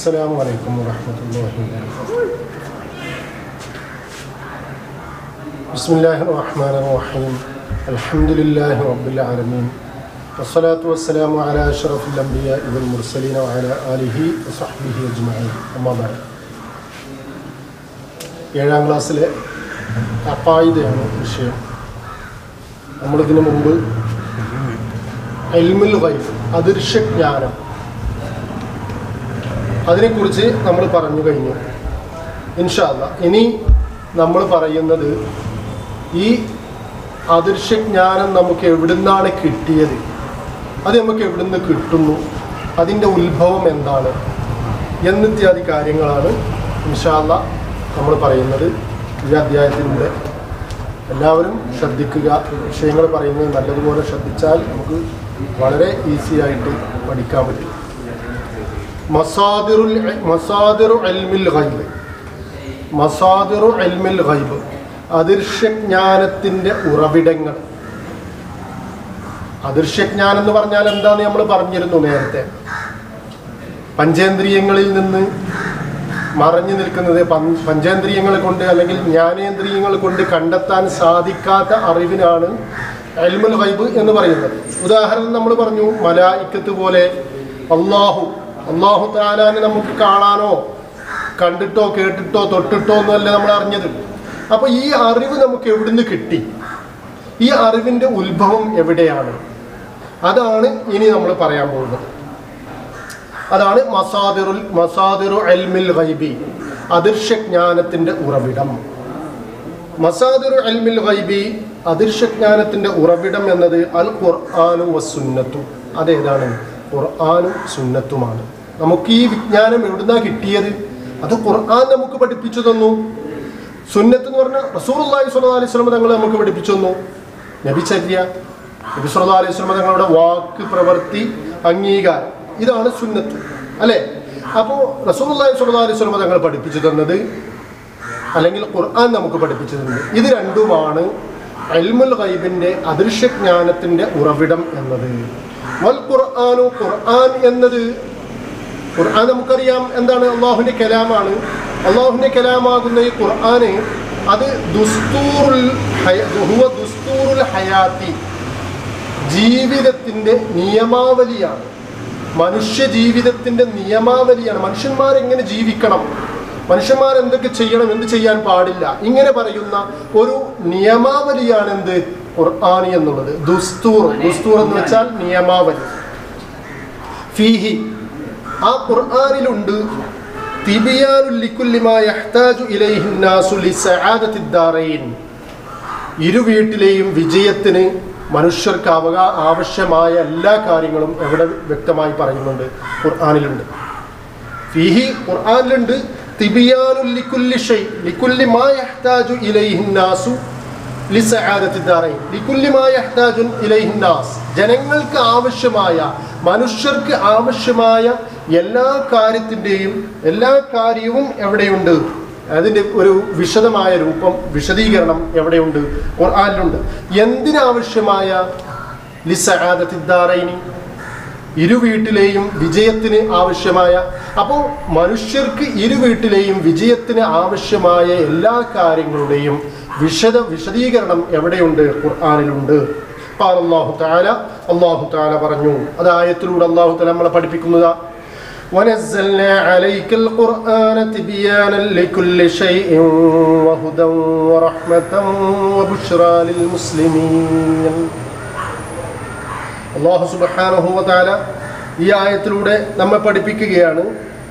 السلام عليكم ورحمة الله وبركاته بسم الله الرحمن الرحيم الحمد لله رب العالمين والصلاة والسلام على أشرف الأنبياء والمرسلين وعلى آله وصحبه أجمعين أما بعد ഏഴാം ക്ലാസ്സിലെ അപ്പായിതയാണ് വിഷയം നമ്മളിതിനു മുമ്പ് എൽമുൽ വൈഫ് അദൃശ്യജ്ഞാനം അതിനെക്കുറിച്ച് നമ്മൾ പറഞ്ഞു കഴിഞ്ഞു ഇൻഷാല്ല ഇനി നമ്മൾ പറയുന്നത് ഈ അദൃശ്യജ്ഞാനം നമുക്ക് എവിടുന്നാണ് കിട്ടിയത് അത് നമുക്ക് എവിടുന്ന് കിട്ടുന്നു അതിൻ്റെ ഉത്ഭവം എന്താണ് എന്നിത്യാദി കാര്യങ്ങളാണ് ഇൻഷാല്ല നമ്മൾ പറയുന്നത് ഈ അധ്യായത്തിലൂടെ എല്ലാവരും ശ്രദ്ധിക്കുക വിഷയങ്ങൾ പറയുന്നത് നല്ലതുപോലെ ശ്രദ്ധിച്ചാൽ നമുക്ക് വളരെ ഈസി ആയിട്ട് പഠിക്കാൻ പറ്റും മസാദിറുൽ മസാദിറു അൽമിൽ ഗൈബ് മസാദിറു അൽമിൽ ഗൈബ് അദൃശ്യജ്ഞാനത്തിൻ്റെ ഉറവിടങ്ങൾ അദൃശ്യജ്ഞാനം എന്ന് പറഞ്ഞാൽ എന്താന്ന് നമ്മൾ പറഞ്ഞിരുന്നു നേരത്തെ പഞ്ചേന്ദ്രിയങ്ങളിൽ നിന്ന് മറഞ്ഞു നിൽക്കുന്നത് പൻ- പഞ്ചേന്ദ്രിയങ്ങൾ കൊണ്ട് അല്ലെങ്കിൽ ജ്ഞാനേന്ദ്രിയങ്ങൾ കൊണ്ട് കണ്ടെത്താൻ സാധിക്കാത്ത അറിവിനാണ് അൽമുൽ ഗൈബ് എന്ന് പറയുന്നത് ഉദാഹരണം നമ്മൾ പറഞ്ഞു മലായിക്കത്ത് പോലെ അള്ളാഹു അള്ളാഹു താലാനെ നമുക്ക് കാണാനോ കണ്ടിട്ടോ കേട്ടിട്ടോ തൊട്ടിട്ടോ എന്നല്ല നമ്മൾ അറിഞ്ഞത് അപ്പൊ ഈ അറിവ് നമുക്ക് എവിടുന്ന് കിട്ടി ഈ അറിവിന്റെ ഉത്ഭവം എവിടെയാണ് അതാണ് ഇനി നമ്മൾ പറയാൻ പോകുന്നത് അതാണ് മസാദിറുൽ മസാദിറു അൽമിൽ ഗൈബി അദൃശ്യജ്ഞാനത്തിന്റെ ഉറവിടം മസാദിറു അൽമിൽ ഗൈബി അദൃശ്യജ്ഞാനത്തിന്റെ ഉറവിടം എന്നത് അൽ ഖുർആാനു വസുന്നത്തു അതേതാണ് ഖുർആാനും സുന്നത്തുമാണ് നമുക്ക് ഈ വിജ്ഞാനം എവിടുന്നാ കിട്ടിയത് അത് ഖുർആൻ നമുക്ക് പഠിപ്പിച്ചു തന്നു സുന്നത്ത് എന്ന് പറഞ്ഞാൽ റസൂർല്ലാഹി സ്വല്ലാ അലൈഹി സ്വലം തങ്ങൾ നമുക്ക് പഠിപ്പിച്ചു തന്നു നബിചര്യ നബി സല്ലല്ലാഹു അലൈഹി വസല്ലം തങ്ങളുടെ വാക്ക് പ്രവൃത്തി അംഗീകാരം ഇതാണ് സുന്നത്ത് അല്ലേ അപ്പോൾ റസൂലുള്ളാഹി സ്വല്ലല്ലാഹു അലൈഹി വസല്ലം തങ്ങൾ പഠിപ്പിച്ചു തന്നത് അല്ലെങ്കിൽ ഖുർആൻ നമുക്ക് പഠിപ്പിച്ചു തന്നത് ഇത് രണ്ടുമാണ് അൽമുൽ ഗൈബിന്റെ അദൃശ്യജ്ഞാനത്തിന്റെ ഉറവിടം എന്നത് വൽ ഖുർആനു ഖുർആൻ എന്നത് ഖുർആൻ നമുക്കറിയാം എന്താണ് അള്ളാഹുവിന്റെ കലാമാണ് അള്ളാഹുവിന്റെ കലാമാകുന്ന ഈ ഖുർആന് അത് ദുസ്തൂറുൽ ഹയ- ഹുവ ദുസ്തൂറുൽ ഹയാത്തി ജീവിതത്തിന്റെ നിയമാവലിയാണ് മനുഷ്യ ജീവിതത്തിന്റെ നിയമാവലിയാണ് മനുഷ്യന്മാർ എങ്ങനെ ജീവിക്കണം മനുഷ്യന്മാർ എന്തൊക്കെ ചെയ്യണം എന്ത് ചെയ്യാൻ പാടില്ല ഇങ്ങനെ പറയുന്ന ഒരു നിയമാവലിയാണ് എന്ത് ഖുർആാനി എന്നുള്ളത് ദുസ്തൂർ ദുസ്തൂർ എന്ന് വെച്ചാൽ നിയമാവലി ഫീഹി ആ ഖുർആനിലുണ്ട് തിബിയാനുൽ ലിക്കുല്ലി മാ യഹ്താജു ഇലൈഹി നാസു ലിസആദത്തി ദാറൈൻ ഇരു വീട്ടിലെയും വിജയത്തിന് മനുഷ്യർക്ക് അവകാ ആവശ്യമായ എല്ലാ കാര്യങ്ങളും എവിടെ വ്യക്തമായി പറയുന്നുണ്ട് ഖുർആനിലുണ്ട് ഫീഹി ഖുർആനിലുണ്ട് തിബിയാനുൽ ലിക്കുല്ലി ഷൈ ലിക്കുല്ലി മാ യഹ്താജു ഇലൈഹി നാസു ലിസആദത്തി ദാറൈൻ ലിക്കുല്ലി മാ യഹ്താജു ഇലൈഹി നാസ് ജനങ്ങൾക്ക് ആവശ്യമായ മനുഷ്യർക്ക് ആവശ്യമായ എല്ലാ കാര്യത്തിൻ്റെയും എല്ലാ കാര്യവും എവിടെയുണ്ട് അതിൻ്റെ ഒരു വിശദമായ രൂപം വിശദീകരണം എവിടെയുണ്ട് ഖുർആനിലുണ്ട് എന്തിനാവശ്യമായ ലിസആദത്തിദ്ദാറൈനി ഇരു വീട്ടിലെയും വിജയത്തിന് ആവശ്യമായ അപ്പോൾ മനുഷ്യർക്ക് ഇരു വീട്ടിലെയും വിജയത്തിന് ആവശ്യമായ എല്ലാ കാര്യങ്ങളുടെയും വിശദ വിശദീകരണം എവിടെയുണ്ട് ഖുർആനിലുണ്ട് قال الله تعالى അള്ളാഹു താല പറഞ്ഞു അത് ആയത്തിലൂടെ അള്ളാഹു താല നമ്മളെ പഠിപ്പിക്കുന്നതാ ونزلنا عليك القرآن تبيانا لكل شيء وهدى ورحمة وبشرى للمسلمين അള്ളാഹു സുബ്ഹാനഹു വതആല ഈ ആയത്തിലൂടെ നമ്മെ പഠിപ്പിക്കുകയാണ്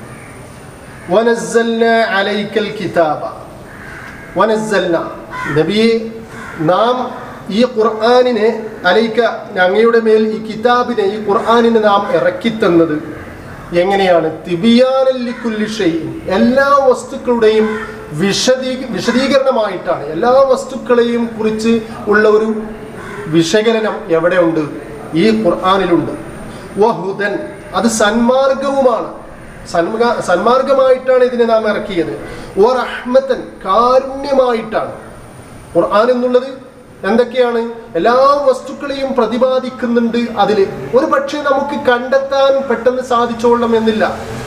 വനസ്സൽന അലൈക്കൽ കിതാബ വനസ്സൽന നബിയെ നാം ഈ ഖുർആനിനെ അലൈക്ക ഞങ്ങളുടെ മേൽ ഈ കിതാബിനെ ഈ ഖുർആനിനെ നാം ഇറക്കിത്തന്നത് എങ്ങനെയാണ് തിബിയാനല്ലിക്കുല്ലി ഷൈഇൻ എല്ലാ വസ്തുക്കളുടെയും വിശദീ വിശദീകരണമായിട്ടാണ് എല്ലാ വസ്തുക്കളെയും കുറിച്ച് ഉള്ള ഒരു വിശകലനം എവിടെയുണ്ട് ഈ ഖുർആാനിലുണ്ട് വഹുദൻ അത് സന്മാർഗവുമാണ് സന്മ സന്മാർഗമായിട്ടാണ് ഇതിനെ നാം ഇറക്കിയത് ഓ റഹ്മത്തൻ കാരുണ്യമായിട്ടാണ് ഖുർആൻ എന്നുള്ളത് എന്തൊക്കെയാണ് എല്ലാ വസ്തുക്കളെയും പ്രതിപാദിക്കുന്നുണ്ട് അതിൽ ഒരു പക്ഷേ നമുക്ക് കണ്ടെത്താൻ പെട്ടെന്ന് സാധിച്ചോളണം എന്നില്ല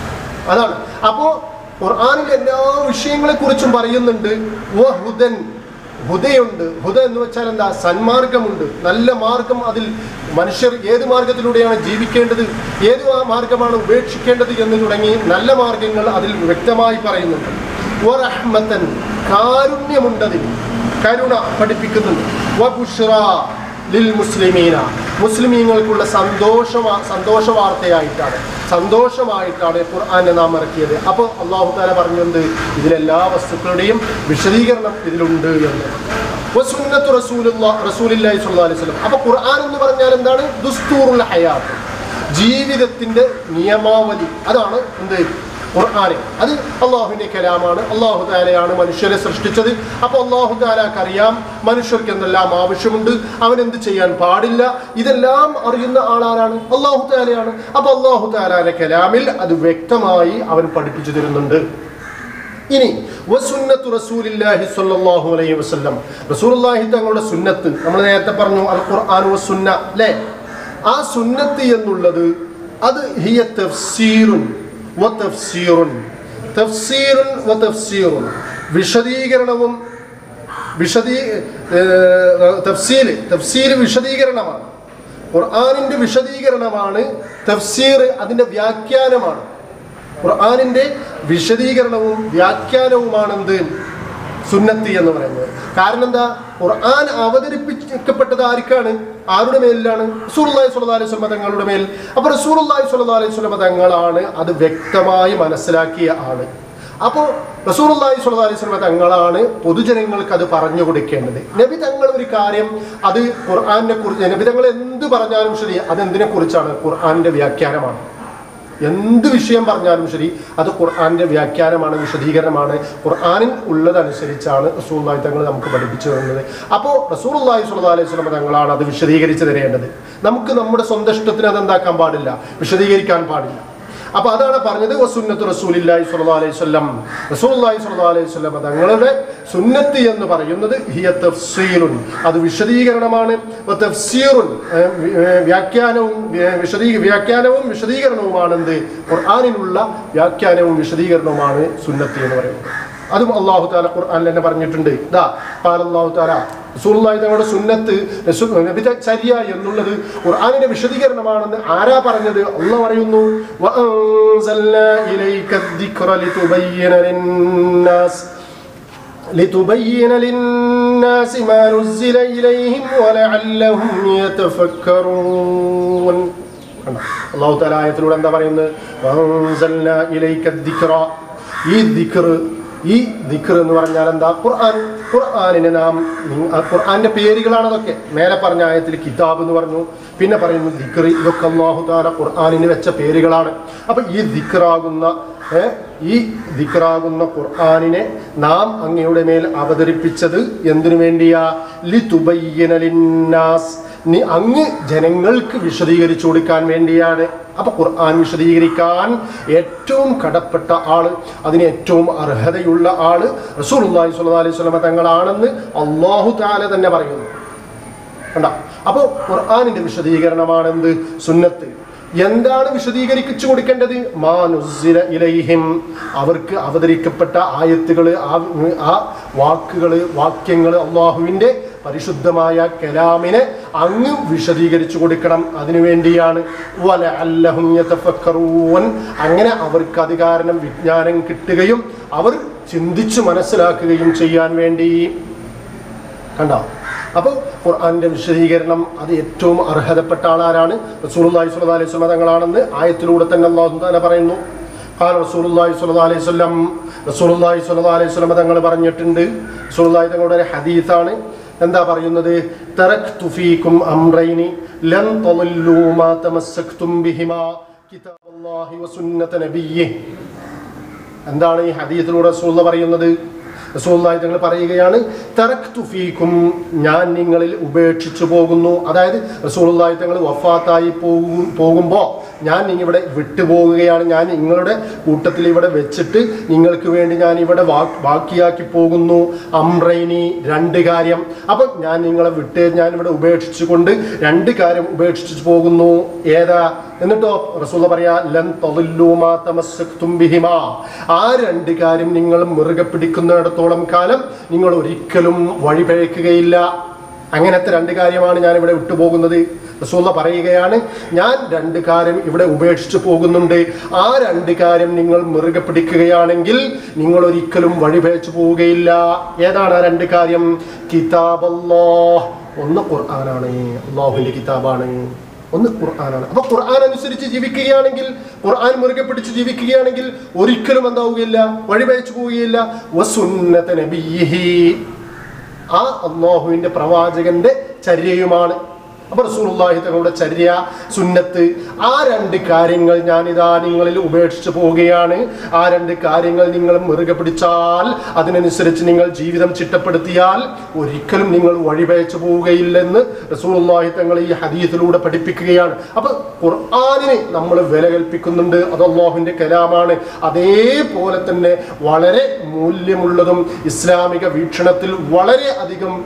അതാണ് അപ്പോ ഖുർആാനിൽ എല്ലാ വിഷയങ്ങളെ കുറിച്ചും പറയുന്നുണ്ട് വ ഹുദൻ ഹുദയുണ്ട് ഹുദ എന്ന് വെച്ചാൽ എന്താ സന്മാർഗമുണ്ട് നല്ല മാർഗം അതിൽ മനുഷ്യർ ഏത് മാർഗത്തിലൂടെയാണ് ജീവിക്കേണ്ടത് ഏത് മാ- മാർഗമാണ് ഉപേക്ഷിക്കേണ്ടത് എന്ന് തുടങ്ങി നല്ല മാർഗങ്ങൾ അതിൽ വ്യക്തമായി പറയുന്നുണ്ട് വറഹ്മത്തൻ കാരുണ്യമുണ്ടതിൽ കരുണ പഠിപ്പിക്കുന്നുണ്ട് വബുഷ്റ ലിൽ മുസ്ലിമീന മുസ്ലിമീങ്ങൾക്കുള്ള സന്തോഷ സന്തോഷ വാർത്തയായിട്ടാണ് സന്തോഷമായിട്ടാണ് ഖുർആനെ നാം ഇറക്കിയത് അപ്പോൾ അള്ളാഹു താല പറഞ്ഞത് ഇതിലെല്ലാ വസ്തുക്കളുടെയും വിശദീകരണം ഇതിലുണ്ട് എന്ന് വസുന്നത്തു റസൂലുള്ള റസൂലില്ലാഹി സ്വല്ലല്ലാഹി അലൈഹി വസല്ലം അപ്പോൾ ഖുർആൻ എന്ന് പറഞ്ഞാൽ എന്താണ് ദുസ്തൂറുൽ ഹയാത്ത് ജീവിതത്തിന്റെ നിയമാവലി അതാണ് എന്ത് ഖുർആാന് അത് അള്ളാഹുവിന്റെ കലാമാണ് അള്ളാഹു താലയാണ് മനുഷ്യരെ സൃഷ്ടിച്ചത് അപ്പോൾ അള്ളാഹു താലാക്ക് അറിയാം മനുഷ്യർക്ക് എന്തെല്ലാം ആവശ്യമുണ്ട് അവൻ എന്ത് ചെയ്യാൻ പാടില്ല ഇതെല്ലാം അറിയുന്ന ആളാരാണ് അള്ളാഹു താലയാണ് അപ്പോൾ അള്ളാഹു താലാന്റെ കലാമിൽ അത് വ്യക്തമായി അവൻ പഠിപ്പിച്ചു തരുന്നുണ്ട് ഇനി വസുന്നത്തു റസൂലില്ലാഹി സ്വല്ലല്ലാഹു അലൈഹി വസല്ലം റസൂലുള്ളാഹി തങ്ങളുടെ സുന്നത്ത് നമ്മൾ നേരത്തെ പറഞ്ഞു അൽ ഖുർആൻ വസുന്ന അല്ലേ ആ സുന്നത്ത് എന്നുള്ളത് അത് ഹിയ തഫ്സീറുൻ വ തഫ്സീറുൻ തഫ്സീറുൻ വ തഫ്സീറുൻ വിശദീകരണവും വിശദീ തഫ്സീൽ തഫ്സീൽ വിശദീകരണമാണ് ഖുർആനിന്റെ വിശദീകരണമാണ് തഫ്സീർ അതിന്റെ വ്യാഖ്യാനമാണ് ഖുർആനിന്റെ വിശദീകരണവും വ്യാഖ്യാനവുമാണ് എന്ത് സുന്നത്തി എന്ന് പറയുന്നത് കാരണം എന്താ ഖുർആൻ അവതരിപ്പിക്കപ്പെട്ടത് ആർക്കാണ് ആരുടെ മേലിലാണ് റസൂലുള്ളാഹി സ്വല്ലല്ലാഹി അലൈഹി വസല്ലം തങ്ങളുടെ മേൽ അപ്പോൾ റസൂലുള്ളാഹി സ്വല്ലല്ലാഹി അലൈഹി വസല്ലം തങ്ങളാണ് അത് വ്യക്തമായി മനസ്സിലാക്കിയ ആള് അപ്പോൾ റസൂലുള്ളാഹി സ്വല്ലല്ലാഹി അലൈഹി വസല്ലം തങ്ങളാണ് പൊതുജനങ്ങൾക്ക് അത് പറഞ്ഞു കൊടുക്കേണ്ടത് നബി തങ്ങൾ ഒരു കാര്യം അത് ഖുർആനെ കുറിച്ച് നബി തങ്ങൾ എന്ത് പറഞ്ഞാലും ശരി അതെന്തിനെ കുറിച്ചാണ് ഖുർആന്റെ വ്യാഖ്യാനമാണ് എന്ത് വിഷയം പറഞ്ഞാലും ശരി അത് ഖുർആന്റെ വ്യാഖ്യാനമാണ് വിശദീകരണമാണ് ഖുർആനിൽ ഉള്ളതനുസരിച്ചാണ് റസൂള്ളാഹി തങ്ങൾ നമുക്ക് പഠിപ്പിച്ചു തരുന്നത് അപ്പോൾ റസൂലുള്ളാഹി സ്വല്ലല്ലാഹി അലൈഹി വസല്ലം തങ്ങളാണ് അത് വിശദീകരിച്ച് തരേണ്ടത് നമുക്ക് നമ്മുടെ സ്വന്തം ഇഷ്ടത്തിന് അത് എന്താക്കാൻ പാടില്ല വിശദീകരിക്കാൻ പാടില്ല അപ്പൊ അതാണ് പറഞ്ഞത് വസുന്നത്ത് റസൂലില്ലാഹി സ്വല്ലല്ലാഹി അലൈഹി വസല്ലം റസൂലുള്ളാഹി സ്വല്ലല്ലാഹി അലൈഹി വസല്ലം തങ്ങളുടെ സുന്നത്ത് എന്ന് പറയുന്നത് ഹിയ തഫ്സീലുൻ അത് വിശദീകരണമാണ് വ തഫ്സീറുൻ ഏഹ് വി- ഏഹ് വ്യാഖ്യാനവും ഏഹ് വിശദീ വ്യാഖ്യാനവും വിശദീകരണവുമാണ് എന്ത് ഖുർആനിലുള്ള വ്യാഖ്യാനവും വിശദീകരണവുമാണ് സുന്നത്ത് എന്ന് പറയുന്നത് അതും അള്ളാഹു താല ഖുർആനിൽ തന്നെ പറഞ്ഞിട്ടുണ്ട് ഇതാ പാൽ അള്ളാഹു താല റസൂലുള്ളാഹി തങ്ങളുടെ സുന്നത്ത് റസൂ- നബിചര്യ എന്നുള്ളത് ഖുർആനിന്റെ വിശദീകരണമാണെന്ന് ആരാ പറഞ്ഞത് അള്ളാഹ് പറയുന്നു وَأَنزَلْنَا إِلَيْكَ الذِّكْرَ لِتُبَيِّنَ لِلنَّاسِ لتبين للناس ما نزل إليهم ولعلهم يتفكرون അള്ളാഹു താല ആയത്തിലൂടെ എന്താ പറയുന്നത് وَأَنزَلْنَا إِلَيْكَ الذِّكْرَ ഈ ദിക്ർ ഈ ദിക്ർ എന്ന് പറഞ്ഞാൽ എന്താ ഖുർആൻ ഖുർആനിനെ നാം നി- ആ ഖുർആന്റെ പേരുകളാണ് അതൊക്കെ മേലെ പറഞ്ഞ ആയത്തിൽ കിതാബ് എന്ന് പറഞ്ഞു പിന്നെ പറയുന്നു ദിക്ർ ഇതൊക്കെ അള്ളാഹു താല ഖുർആനിന് വെച്ച പേരുകളാണ് അപ്പൊ ഈ ദിക്റാകുന്ന ഏ, ഈ ദിക്റാകുന്ന ഖുർആനിനെ നാം അങ്ങയുടെ മേൽ അവതരിപ്പിച്ചത് എന്തിനു വേണ്ടിയാ ലി ലിന്നാസ് നീ അങ്ങ് ജനങ്ങൾക്ക് വിശദീകരിച്ചു കൊടുക്കാൻ വേണ്ടിയാണ് അപ്പൊ ഖുർആൻ വിശദീകരിക്കാൻ ഏറ്റവും കടപ്പെട്ട ആള് അതിന് ഏറ്റവും അർഹതയുള്ള ആള് റസൂലുള്ളാഹി സ്വല്ലല്ലാഹി അലൈഹി വസല്ലമ തങ്ങളാണെന്ന് അള്ളാഹു താല തന്നെ പറയുന്നു കണ്ട അപ്പോൾ ഖുർആനിന്റെ വിശദീകരണമാണ് എന്ത് സുന്നത്ത് എന്താണ് വിശദീകരിച്ചു കൊടുക്കേണ്ടത് മാ നുസ്സില ഇലൈഹിം അവർക്ക് അവതരിക്കപ്പെട്ട ആയത്തുകൾ ആ ആ വാക്കുകൾ വാക്യങ്ങൾ അള്ളാഹുവിൻ്റെ പരിശുദ്ധമായ കലാമിനെ അങ്ങ് വിശദീകരിച്ചു കൊടുക്കണം അതിനു വേണ്ടിയാണ് വല അല്ലഹും യതഫക്കറൂൻ അങ്ങനെ അവർക്ക് അത് കാരണം വിജ്ഞാനം കിട്ടുകയും അവർ ചിന്തിച്ച് മനസ്സിലാക്കുകയും ചെയ്യാൻ വേണ്ടി കണ്ടോ അപ്പോൾ ഖുർആന്റെ വിശദീകരണം അത് ഏറ്റവും അർഹതപ്പെട്ട ആളാരാണ് റസൂലുള്ളാഹി സ്വല്ലല്ലാഹി അലൈഹി വസല്ലം തങ്ങളാണെന്ന് ആയത്തിലൂടെ തന്നെ അല്ലാഹു തആല പറയുന്നു ഖാല റസൂലുള്ളാഹി സ്വല്ലല്ലാഹി അലൈഹി വസല്ലം റസൂലുള്ളാഹി സ്വല്ലല്ലാഹി അലൈഹി വസല്ലം തങ്ങൾ പറഞ്ഞിട്ടുണ്ട് റസൂലുള്ളാഹി തങ്ങളുടെ ഒരു ഹദീസാണ് എന്താ പറയുന്നത് തറക്തു ഫീകും അംറൈനി ലൻ തളല്ലൂ മാ തമസ്സക്തും ബിഹിമാ കിതാബല്ലാഹി വസുന്നത നബിയ്യി എന്താണ് ഈ ഹദീസിലൂടെ റസൂൽ പറയുന്നത് റസൂല്ലായി തങ്ങൾ പറയുകയാണ് തറക്തു ഫീക്കും ഞാൻ നിങ്ങളിൽ ഉപേക്ഷിച്ചു പോകുന്നു അതായത് റസൂലുള്ളാഹി തങ്ങൾ വഫാത്തായി പോകും പോകുമ്പോൾ ഞാൻ ഇവിടെ വിട്ടുപോകുകയാണ് ഞാൻ നിങ്ങളുടെ കൂട്ടത്തിൽ ഇവിടെ വെച്ചിട്ട് നിങ്ങൾക്ക് വേണ്ടി ഞാൻ ഇവിടെ വാ- ബാക്കിയാക്കി പോകുന്നു അമ്രൈനി രണ്ട് കാര്യം അപ്പം ഞാൻ നിങ്ങളെ വിട്ട് ഞാൻ ഇവിടെ ഉപേക്ഷിച്ചുകൊണ്ട് രണ്ട് കാര്യം ഉപേക്ഷിച്ചു പോകുന്നു ഏതാ എന്നിട്ടോ റസൂല പറയാ ലൻ തളില്ലൂ മാ തമസ്സക്തും ബിഹിമാ ആ രണ്ട് കാര്യം നിങ്ങൾ മുറുകെ പിടിക്കുന്നിടത്തോളം കാലം നിങ്ങൾ ഒരിക്കലും വഴിപഴക്കുകയില്ല അങ്ങനത്തെ രണ്ട് കാര്യമാണ് ഞാൻ ഇവിടെ വിട്ടുപോകുന്നത് റസൂല പറയുകയാണ് ഞാൻ രണ്ട് കാര്യം ഇവിടെ ഉപേക്ഷിച്ചു പോകുന്നുണ്ട് ആ രണ്ട് കാര്യം നിങ്ങൾ മുറുകെ പിടിക്കുകയാണെങ്കിൽ നിങ്ങൾ ഒരിക്കലും വഴിപഴച്ചു പോവുകയില്ല ഏതാണ് ആ രണ്ട് കാര്യം കിതാബല്ലോ ഒന്ന് ഖുർആനാണ് അള്ളാഹുവിന്റെ കിതാബാണ് ഒന്ന് ഖുർആനാണ് അപ്പൊ ഖുർആൻ അനുസരിച്ച് ജീവിക്കുകയാണെങ്കിൽ ഖുർആൻ മുറുകെ പിടിച്ച് ജീവിക്കുകയാണെങ്കിൽ ഒരിക്കലും എന്താവുകയില്ല വഴിപഴച്ചു പോവുകയില്ല വസുന്നത നബിയിഹി ആ അള്ളാഹുവിന്റെ പ്രവാചകന്റെ ചര്യയുമാണ് അപ്പൊ റസൂലുള്ളാഹി തങ്ങളുടെ ചര്യ സുന്നത്ത് ആ രണ്ട് കാര്യങ്ങൾ ഞാനിതാ നിങ്ങളിൽ ഉപേക്ഷിച്ച് പോവുകയാണ് ആ രണ്ട് കാര്യങ്ങൾ നിങ്ങൾ മുറുകെ പിടിച്ചാൽ അതിനനുസരിച്ച് നിങ്ങൾ ജീവിതം ചിട്ടപ്പെടുത്തിയാൽ ഒരിക്കലും നിങ്ങൾ വഴിപയച്ചു പോവുകയില്ലെന്ന് റസൂലുള്ളാഹി തങ്ങൾ ഈ ഹദീസിലൂടെ പഠിപ്പിക്കുകയാണ് അപ്പൊ ഖുർആാനിന് നമ്മൾ വില കൽപ്പിക്കുന്നുണ്ട് അത് അള്ളാഹുവിന്റെ കലാമാണ് അതേപോലെ തന്നെ വളരെ മൂല്യമുള്ളതും ഇസ്ലാമിക വീക്ഷണത്തിൽ വളരെ അധികം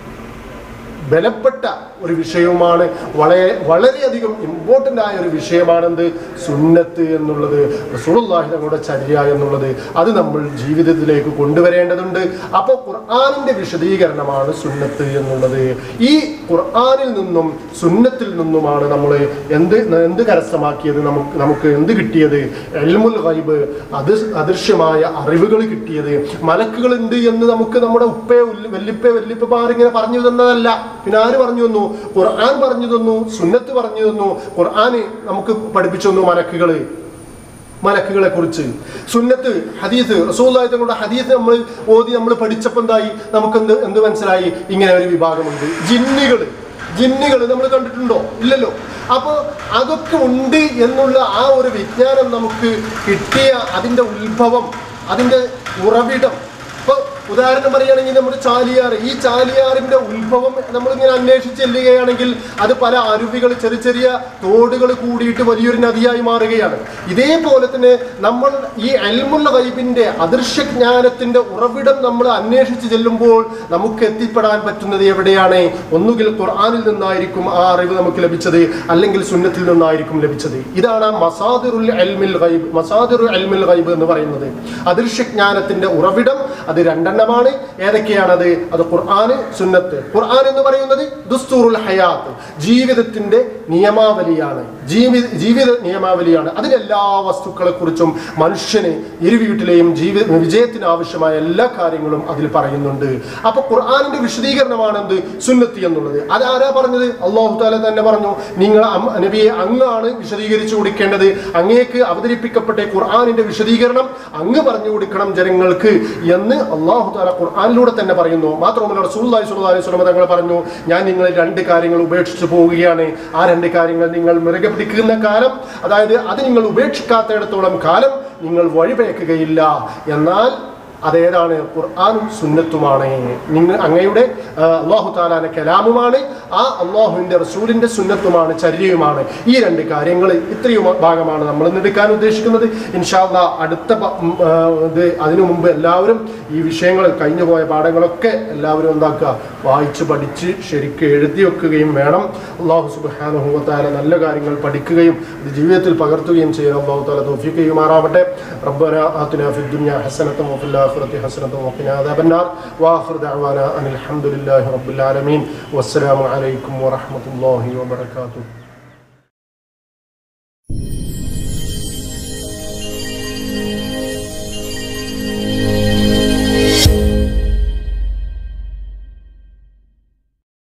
ബലപ്പെട്ട ഒരു വിഷയവുമാണ് വളരെ വളരെയധികം ഇമ്പോർട്ടൻ്റ് ആയ ഒരു വിഷയമാണെന്ത് സുന്നത്ത് എന്നുള്ളത് റസൂലുള്ളാഹി തങ്ങളുടെ ചര്യ എന്നുള്ളത് അത് നമ്മൾ ജീവിതത്തിലേക്ക് കൊണ്ടുവരേണ്ടതുണ്ട് അപ്പോൾ ഖുർആാനിൻ്റെ വിശദീകരണമാണ് സുന്നത്ത് എന്നുള്ളത് ഈ ഖുർആാനിൽ നിന്നും സുന്നത്തിൽ നിന്നുമാണ് നമ്മൾ എന്ത് എന്ത് കരസ്ഥമാക്കിയത് നമുക്ക് നമുക്ക് എന്ത് കിട്ടിയത് എൽമുൽ ഗൈബ് അത് അദൃശ്യമായ അറിവുകൾ കിട്ടിയത് മലക്കുകളുണ്ട് എന്ന് നമുക്ക് നമ്മുടെ ഉപ്പയെ ഉല്ല- വല്ലിപ്പയെ വല്ലിപ്പമാരിങ്ങനെ പറഞ്ഞു തന്നതല്ല പിന്നെ ആര് പറഞ്ഞു തന്നു ഖുർആൻ പറഞ്ഞു തന്നു സുന്നത്ത് പറഞ്ഞു തന്നു ഖുർആന് നമുക്ക് പഠിപ്പിച്ചു തന്നു മലക്കുകള് മലക്കുകളെ കുറിച്ച് സുന്നത്ത് ഹദീസ് റസൂല്ലായി തങ്ങളുടെ ഹദീസ് നമ്മൾ ഓതി നമ്മൾ പഠിച്ചപ്പോൾ എന്തായി നമുക്ക് എന്ത് എന്ത് മനസ്സിലായി ഇങ്ങനെ ഒരു വിഭാഗമുണ്ട് ജിന്നുകൾ ജിന്നുകൾ നമ്മൾ കണ്ടിട്ടുണ്ടോ ഇല്ലല്ലോ അപ്പോൾ അതൊക്കെ ഉണ്ട് എന്നുള്ള ആ ഒരു വിജ്ഞാനം നമുക്ക് കിട്ടിയ അതിൻ്റെ ഉത്ഭവം അതിൻ്റെ ഉറവിടം ഇപ്പൊ ഉദാഹരണം പറയുകയാണെങ്കിൽ നമ്മുടെ ചാലിയാർ ഈ ചാലിയാറിന്റെ ഉത്ഭവം നമ്മളിങ്ങനെ അന്വേഷിച്ച് ചെല്ലുകയാണെങ്കിൽ അത് പല അരുവികൾ ചെറിയ ചെറിയ തോടുകൾ കൂടിയിട്ട് വലിയൊരു നദിയായി മാറുകയാണ് ഇതേപോലെ തന്നെ നമ്മൾ ഈ അൽമുള്ള വൈബിന്റെ അദൃശ്യജ്ഞാനത്തിന്റെ ഉറവിടം നമ്മൾ അന്വേഷിച്ച് ചെല്ലുമ്പോൾ നമുക്ക് എത്തിപ്പെടാൻ പറ്റുന്നത് എവിടെയാണ് ഒന്നുകിൽ ഖുർആനിൽ നിന്നായിരിക്കും ആ അറിവ് നമുക്ക് ലഭിച്ചത് അല്ലെങ്കിൽ സുന്നത്തിൽ നിന്നായിരിക്കും ലഭിച്ചത് ഇതാണ് ആ മസാദിറുൽ അൽമിൽ ഗൈബ് മസാദിറുൽ അൽമിൽ ഗൈബ് എന്ന് പറയുന്നത് അദൃശ്യജ്ഞാനത്തിന്റെ ഉറവിടം അത് രണ്ടെണ്ണമാണ് ഏതൊക്കെയാണത് അത് ഖുർആന് സുന്നത്ത് ഖുർആൻ എന്ന് പറയുന്നത് ദുസ്തൂറുൽ ഹയാത്ത് ജീവിതത്തിന്റെ നിയമാവലിയാണ് ജീവി ജീവിത നിയമാവലിയാണ് അതിലെല്ലാ വസ്തുക്കളെ കുറിച്ചും മനുഷ്യന് ഇരു വീട്ടിലെയും ജീവിത വിജയത്തിന് ആവശ്യമായ എല്ലാ കാര്യങ്ങളും അതിൽ പറയുന്നുണ്ട് അപ്പൊ ഖുർആാനിന്റെ വിശദീകരണമാണ് എന്ത് സുന്നത്തി എന്നുള്ളത് അതാരാ പറഞ്ഞത് അള്ളാഹു താല തന്നെ പറഞ്ഞു നിങ്ങൾ അം- നബിയെ അങ്ങാണ് വിശദീകരിച്ചു കൊടുക്കേണ്ടത് അങ്ങേക്ക് അവതരിപ്പിക്കപ്പെട്ട ഖുർആാനിന്റെ വിശദീകരണം അങ്ങ് പറഞ്ഞു കൊടുക്കണം ജനങ്ങൾക്ക് എന്ന് അള്ളാഹു താല ഖുർആാനിലൂടെ തന്നെ പറയുന്നു മാത്രമല്ല റസൂല്ലാഹി സ്വല്ലല്ലാഹി അലൈഹി വസല്ലം തങ്ങൾ പറഞ്ഞു ഞാൻ നിങ്ങൾ രണ്ട് കാര്യങ്ങൾ ഉപേക്ഷിച്ചു പോവുകയാണ് ആ രണ്ട് കാര്യങ്ങൾ നിങ്ങൾ മുറുകെ പിടിക്കുന്ന കാലം അതായത് അത് നിങ്ങൾ ഉപേക്ഷിക്കാത്തിടത്തോളം കാലം നിങ്ങൾ വഴിപയക്കുകയില്ല എന്നാൽ അതേതാണ് ഖുർആാനും സുന്നത്തുമാണ് നിങ്ങൾ അങ്ങയുടെ ആ, അള്ളാഹു താലാന്റെ കലാമുമാണ് ആ അള്ളാഹുവിന്റെ റസൂലിന്റെ സുന്നത്തുമാണ് ചര്യയുമാണ് ഈ രണ്ട് കാര്യങ്ങൾ ഇത്രയും ഭാഗമാണ് നമ്മൾ ഇന്ന് എടുക്കാൻ ഉദ്ദേശിക്കുന്നത് ഇൻഷാല്ല അടുത്ത പ- ഉം, ആ, ഇത് അതിനു മുമ്പ് എല്ലാവരും ഈ വിഷയങ്ങൾ കഴിഞ്ഞു പോയ പാഠങ്ങളൊക്കെ എല്ലാവരും എന്താക്കുക വായിച്ച് പഠിച്ച് ശരിക്കും എഴുതി വെക്കുകയും വേണം അള്ളാഹു സുബാനുഭവത്താല നല്ല കാര്യങ്ങൾ പഠിക്കുകയും ഇത് ജീവിതത്തിൽ പകർത്തുകയും ചെയ്യുന്ന അള്ളാഹു താല തോഫിക്ക് ചെയ്യുമാറാവട്ടെ ربنا آتنا في الدنيا حسنة وفي الآخرة حسنة وقنا عذاب النار وآخر دعوانا أن الحمد لله رب العالمين والسلام عليكم ورحمة الله وبركاته